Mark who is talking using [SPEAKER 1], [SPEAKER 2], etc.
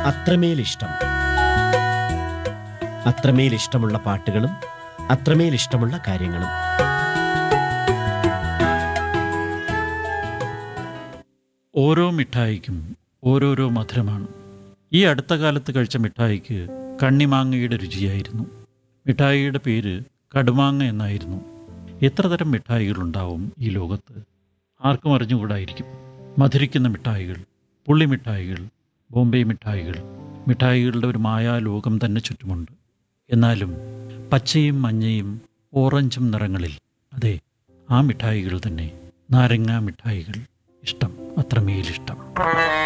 [SPEAKER 1] അത്രമേൽ ഇഷ്ടം അത്രമേൽ ഇഷ്ടമുള്ള പാട്ടുകളും അത്രമേൽ ഇഷ്ടമുള്ള കാര്യങ്ങളും
[SPEAKER 2] ഓരോ മിഠായിക്കും ഓരോരോ മധുരമാണ് ഈ അടുത്ത കാലത്ത് കഴിച്ച മിഠായിക്ക് കണ്ണിമാങ്ങയുടെ രുചിയായിരുന്നു മിഠായിയുടെ പേര് കടുമാങ്ങ എന്നായിരുന്നു എത്ര തരം മിഠായികളുണ്ടാവും ഈ ലോകത്ത് ആർക്കും അറിഞ്ഞുകൂടായിരിക്കും മധുരിക്കുന്ന മിഠായികൾ പുള്ളി മിഠായികൾ ബോംബെ മിഠായികൾ മിഠായികളുടെ ഒരു മായാലോകം തന്നെ ചുറ്റുമുണ്ട് എന്നാലും പച്ചയും മഞ്ഞയും ഓറഞ്ചും നിറങ്ങളിൽ അതെ ആ മിഠായികൾ തന്നെ നാരങ്ങാ മിഠായികൾ ഇഷ്ടം അത്രമേലിഷ്ടം